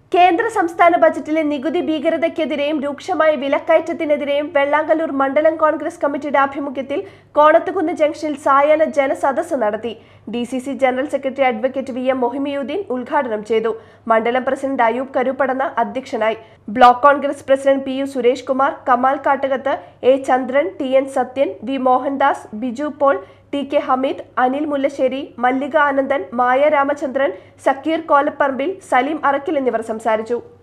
കേന്ദ്ര സംസ്ഥാന ബജറ്റിലെ നികുതി ഭീകരതയ്ക്കെതിരെയും രൂക്ഷമായ വിലക്കയറ്റത്തിനെതിരെയും വെള്ളാങ്കല്ലൂർ മണ്ഡലം കോൺഗ്രസ് കമ്മിറ്റിയുടെ ആഭിമുഖ്യത്തിൽ കോണത്തുകുന്ന് ജംഗ്ഷനിൽ സായാഹ്ന ജനസദസ്സ് നടത്തി D C C general secretary advocate V M Mohimiyuddin ഉദ്ഘാടനം ചെയ്തു മണ്ഡലം പ്രസിഡന്റ് അയൂബ് കരുപ്പടന്ന അധ്യക്ഷനായി block Congress president P U Suresh Kumar Kamal Kattakath A Chandran T N Sathyan V Mohandas Biju Paul T K Hameed Anil Mullassery Mallika Anandan Maya Ramachandran Sakkeer Kolapparambil Saleem Arakkil എന്നിവർ സംസാരിച്ചു